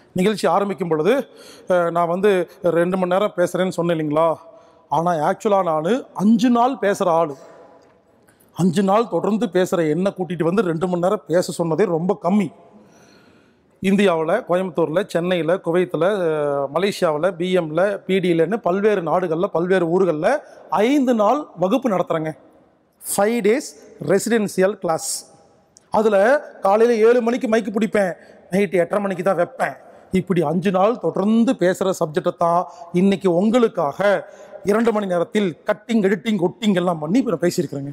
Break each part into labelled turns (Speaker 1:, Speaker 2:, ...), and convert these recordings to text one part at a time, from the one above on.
Speaker 1: நிகழ்ச்சி ஆரம்பிக்கும் பொழுது அஹ், நான் வந்து ரெண்டு மணி நேரம் பேசுகிறேன்னு சொன்னேன் இல்லைங்களா ஆனால் ஆக்சுவலாக நான் அஞ்சு நாள் பேசுகிற ஆள் அஞ்சு நாள் தொடர்ந்து பேசுகிற என்னை கூட்டிகிட்டு வந்து ரெண்டு மணி நேரம் பேச சொன்னதே ரொம்ப கம்மி இந்தியாவில் கோயம்புத்தூரில் சென்னையில் குவைத்தில் மலேசியாவில் பிஎம்மில் பிடியிலன்னு பல்வேறு நாடுகளில் பல்வேறு ஊர்களில் ஐந்து நாள் வகுப்பு நடத்துகிறேங்க ஃபைவ் டேஸ் ரெசிடென்சியல் கிளாஸ் அதில் காலையில் ஏழு மணிக்கு மைக்கு பிடிப்பேன் நைட்டு எட்டரை மணிக்கு தான் வைப்பேன் இப்படி அஞ்சு நாள் தொடர்ந்து பேசுகிற சப்ஜெக்டை தான் இன்னைக்கு உங்களுக்காக இரண்டு மணி நேரத்தில் கட்டிங் எடிட்டிங் ஒட்டிங் எல்லாம் பண்ணி இப்போ நான் பேசியிருக்கிறேங்க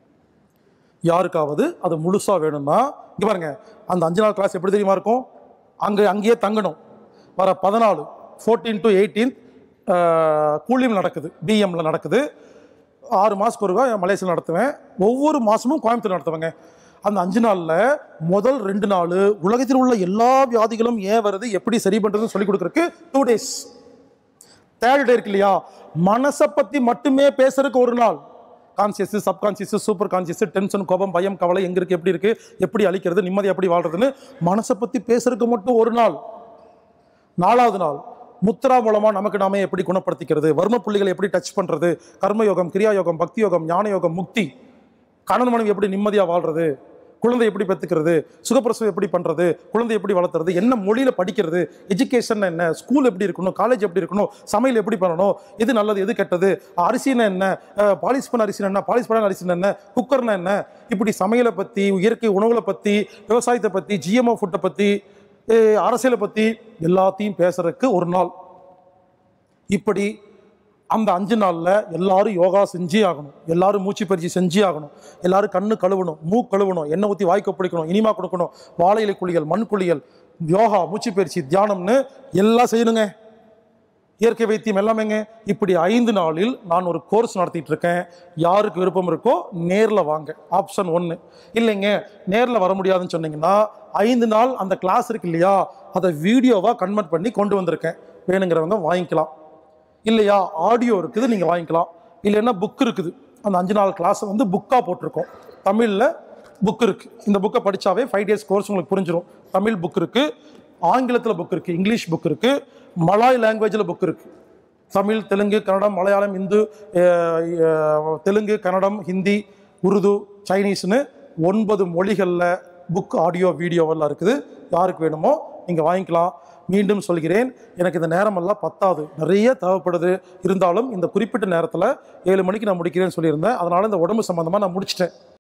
Speaker 1: யாருக்காவது அது முழுசாக வேணும்னா இங்கே பாருங்க அந்த அஞ்சு நாள் கிளாஸ் எப்படி தெரியுமா இருக்கும் அங்கே அங்கேயே தங்கணும் வர பதினாலு ஃபோர்டீன் டு எயிட்டீன் கூலியில் நடக்குது பிஎம்ல நடக்குது ஆறு மாதத்துக்கு ஒருவா மலேசியில் நடத்துவேன் ஒவ்வொரு மாதமும் கோயம்புத்தூர் நடத்துவேங்க அந்த அஞ்சு நாளில் முதல் ரெண்டு நாள் உலகத்தில் உள்ள எல்லா வியாதிகளும் ஏன் வருது எப்படி சரி பண்ணுறதுன்னு சொல்லி கொடுக்குறதுக்கு டூ டேஸ் தேர்ட் டே இருக்கு இல்லையா மனசை பற்றி மட்டுமே பேசுறதுக்கு ஒரு நாள் conscious subconscious super conscious tension கோபம் பயம் கவலை எங்க இருக்கு எப்படி இருக்கு எப்படி அழிக்கிறது நிம்மதி எப்படி வாழ்றதுன்னு மனசை பற்றி பேசுறதுக்கு மட்டும் ஒரு நாள் நாலாவது நாள் முத்ரா மூலமா நமக்கு நாமே எப்படி குணப்படுத்திக்கிறது வர்ம புள்ளிகளை எப்படி டச் பண்றது கர்மயோகம் கிரியா யோகம் பக்தி யோகம் ஞான யோகம் முக்தி கணவன் மனைவி எப்படி நிம்மதியா வாழ்றது குழந்தை எப்படி பெற்றுக்கிறது சுகப்பிரசவம் எப்படி பண்றது குழந்தை எப்படி வளர்த்துறது என்ன மொழியில படிக்கிறது எஜுகேஷன் என்ன ஸ்கூல் எப்படி இருக்கணும் காலேஜ் எப்படி இருக்கணும் சமையல் எப்படி பண்ணணும் எது நல்லது எது கெட்டது அரிசினா என்ன பாலிஷ் பண்ண அரிசி என்ன பாலிஷ் பண்ண அரிசி என்ன குக்கர்னா என்ன இப்படி சமையலை பத்தி இயற்கை உணவுகளை பத்தி விவசாயத்தை பத்தி ஜிஎம்ஓ ஃபுட்டை பத்தி அஹ், அரசியலை பத்தி எல்லாத்தையும் பேசுறதுக்கு ஒரு நாள் இப்படி அந்த அஞ்சு நாளில் எல்லாரும் யோகா செஞ்சே ஆகணும் எல்லாரும் மூச்சு பயிற்சி செஞ்சே ஆகணும் எல்லாரும் கண்ணு கழுவணும் மூக்கு கழுவணும் எண்ணெய் ஊற்றி வாய்க்கு பிடிக்கணும் இனிமா கொடுக்கணும் வாழை இலை குளியல் மண் குளியல் யோகா மூச்சு பயிற்சி தியானம்னு எல்லாம் செய்யணுங்க இயற்கை வைத்தியம் எல்லாமேங்க இப்படி ஐந்து நாளில் நான் ஒரு கோர்ஸ் நடத்திட்டு இருக்கேன் யாருக்கு விருப்பம் இருக்கோ நேரில் வாங்க ஆப்ஷன் ஒன்று இல்லைங்க நேரில் வர முடியாதுன்னு சொன்னீங்கன்னா ஐந்து நாள் அந்த கிளாஸ் இருக்கு இல்லையா அதை வீடியோவாக கன்வெர்ட் பண்ணி கொண்டு வந்திருக்கேன் வேணுங்கிறவங்க வாங்கிக்கலாம் இல்லையா ஆடியோ இருக்குது நீங்கள் வாங்கிக்கலாம் இல்லைன்னா புக் இருக்குது அந்த அஞ்சு நாள் கிளாஸை வந்து புக்காக போட்டிருக்கோம் தமிழில் புக் இருக்குது இந்த புக்கை படித்தாவே ஃபைவ் டேஸ் கோர்ஸ் உங்களுக்கு புரிஞ்சிடும் தமிழ் புக் இருக்குது ஆங்கிலத்தில் புக் இருக்குது இங்கிலீஷ் புக் இருக்குது மலாய் லாங்குவேஜில் புக் இருக்குது தமிழ் தெலுங்கு கன்னடம் மலையாளம் இந்து அஹ், அஹ், தெலுங்கு கன்னடம் ஹிந்தி உருது சைனீஸ்னு ஒன்பது மொழிகளில் புக் ஆடியோ வீடியோவெல்லாம் இருக்குது யாருக்கு வேணுமோ நீங்கள் வாங்கிக்கலாம் மீண்டும் சொல்கிறேன் எனக்கு இந்த நேரமெல்லாம் பத்தாது நிறைய தேவைப்படுது இருந்தாலும் இந்த குறிப்பிட்ட நேரத்தில் ஏழு மணிக்கு நான் முடிக்கிறேன்னு சொல்லியிருந்தேன் அதனால் இந்த உடம்பு சம்மந்தமாக நான் முடிச்சிட்டேன்